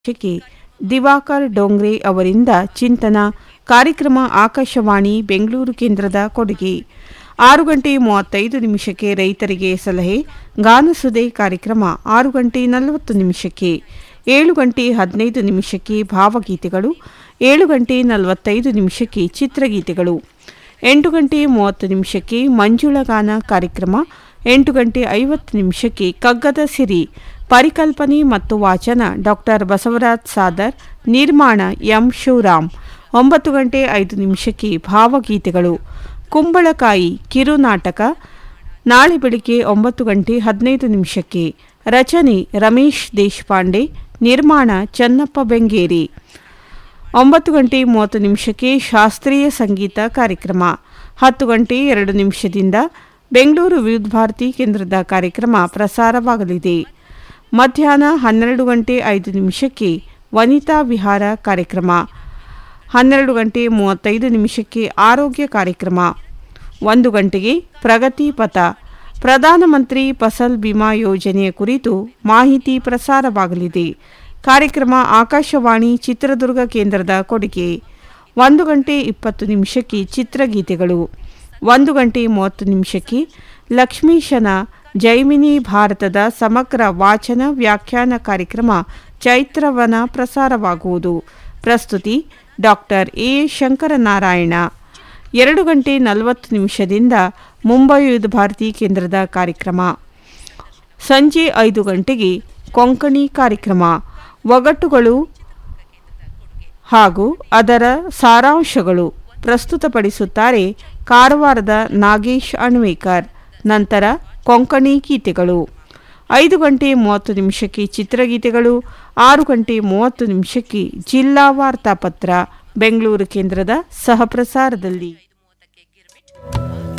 ಶಿಕ್ಷಕಿ ದಿವಾಕರ್ ಡೋಂಗ್ರೆ ಅವರಿಂದ ಚಿಂತನ ಕಾರ್ಯಕ್ರಮ ಆಕಾಶವಾಣಿ ಬೆಂಗಳೂರು ಕೇಂದ್ರದ ಕೊಡುಗೆ ಆರು ಗಂಟೆ ಮೂವತ್ತೈದು ನಿಮಿಷಕ್ಕೆ ರೈತರಿಗೆ ಸಲಹೆ ಗಾನಸುದೆ ಕಾರ್ಯಕ್ರಮ ಆರು ಗಂಟೆ ನಲವತ್ತು ನಿಮಿಷಕ್ಕೆ ಏಳು ಗಂಟೆ ಹದಿನೈದು ನಿಮಿಷಕ್ಕೆ ಭಾವಗೀತೆಗಳು ಏಳು ಗಂಟೆ ನಲವತ್ತೈದು ನಿಮಿಷಕ್ಕೆ ಚಿತ್ರಗೀತೆಗಳು ಎಂಟು ಗಂಟೆ ಮೂವತ್ತು ನಿಮಿಷಕ್ಕೆ ಮಂಜುಳಗಾನ ಕಾರ್ಯಕ್ರಮ ಎಂಟು ಗಂಟೆ ಐವತ್ತು ನಿಮಿಷಕ್ಕೆ ಕಗ್ಗದ ಸಿರಿ ಪರಿಕಲ್ಪನೆ ಮತ್ತು ವಾಚನ ಡಾಕ್ಟರ್ ಬಸವರಾಜ್ ಸಾದರ್ ನಿರ್ಮಾಣ ಎಂ ಶಿವರಾಮ್ ಒಂಬತ್ತು ಗಂಟೆ ಐದು ನಿಮಿಷಕ್ಕೆ ಭಾವಗೀತೆಗಳು ಕುಂಬಳಕಾಯಿ ಕಿರುನಾಟಕ ನಾಳೆ ಬೆಳಿಗ್ಗೆ ಒಂಬತ್ತು ಗಂಟೆ ಹದಿನೈದು ನಿಮಿಷಕ್ಕೆ ರಚನೆ ರಮೇಶ್ ದೇಶಪಾಂಡೆ ನಿರ್ಮಾಣ ಚನ್ನಪ್ಪ ಬೆಂಗೇರಿ ಒಂಬತ್ತು ಗಂಟೆ ಮೂವತ್ತು ನಿಮಿಷಕ್ಕೆ ಶಾಸ್ತ್ರೀಯ ಸಂಗೀತ ಕಾರ್ಯಕ್ರಮ ಹತ್ತು ಗಂಟೆ ಎರಡು ನಿಮಿಷದಿಂದ ಬೆಂಗಳೂರು ವಿವಿಧ ಭಾರತಿ ಕೇಂದ್ರದ ಕಾರ್ಯಕ್ರಮ ಪ್ರಸಾರವಾಗಲಿದೆ ಮಧ್ಯಾಹ್ನ ಹನ್ನೆರಡು ಗಂಟೆ ಐದು ನಿಮಿಷಕ್ಕೆ ವನಿತಾ ವಿಹಾರ ಕಾರ್ಯಕ್ರಮ ಹನ್ನೆರಡು ಗಂಟೆ ಮೂವತ್ತೈದು ನಿಮಿಷಕ್ಕೆ ಆರೋಗ್ಯ ಕಾರ್ಯಕ್ರಮ ಒಂದು ಗಂಟೆಗೆ ಪ್ರಗತಿ ಪಥ ಪ್ರಧಾನಮಂತ್ರಿ ಫಸಲ್ ಬಿಮಾ ಯೋಜನೆಯ ಕುರಿತು ಮಾಹಿತಿ ಪ್ರಸಾರವಾಗಲಿದೆ ಕಾರ್ಯಕ್ರಮ ಆಕಾಶವಾಣಿ ಚಿತ್ರದುರ್ಗ ಕೇಂದ್ರದ ಕೊಡುಗೆ ಒಂದು ಗಂಟೆ ಇಪ್ಪತ್ತು ನಿಮಿಷಕ್ಕೆ ಚಿತ್ರಗೀತೆಗಳು ಒಂದು ಗಂಟೆ ಮೂವತ್ತು ನಿಮಿಷಕ್ಕೆ ಲಕ್ಷ್ಮೀಶನ ಜೈಮಿನಿ ಭಾರತದ ಸಮಗ್ರ ವಾಚನ ವ್ಯಾಖ್ಯಾನ ಕಾರ್ಯಕ್ರಮ ಚೈತ್ರವನ ಪ್ರಸಾರವಾಗುವುದು ಪ್ರಸ್ತುತಿ ಡಾಕ್ಟರ್ ಎ ಶಂಕರನಾರಾಯಣ ಎರಡು ಗಂಟೆ ನಲವತ್ತು ನಿಮಿಷದಿಂದ ಮುಂಬೈ ವಿವಿಧ ಭಾರತಿ ಕೇಂದ್ರದ ಕಾರ್ಯಕ್ರಮ ಸಂಜೆ ಐದು ಗಂಟೆಗೆ ಕೊಂಕಣಿ ಕಾರ್ಯಕ್ರಮ ಒಗಟುಗಳು ಹಾಗೂ ಅದರ ಸಾರಾಂಶಗಳು ಪ್ರಸ್ತುತಪಡಿಸುತ್ತಾರೆ ಕಾರವಾರದ ನಾಗೇಶ್ ಅಣ್ವೇಕರ್ ನಂತರ ಕೊಂಕಣಿ ಗೀತೆಗಳು ಐದು ಗಂಟೆ ಮೂವತ್ತು ನಿಮಿಷಕ್ಕೆ ಚಿತ್ರಗೀತೆಗಳು ಆರು ಗಂಟೆ ಮೂವತ್ತು ನಿಮಿಷಕ್ಕೆ ಜಿಲ್ಲಾ ವಾರ್ತಾಪತ್ರ ಬೆಂಗಳೂರು ಕೇಂದ್ರದ ಸಹಪ್ರಸಾರದಲ್ಲಿ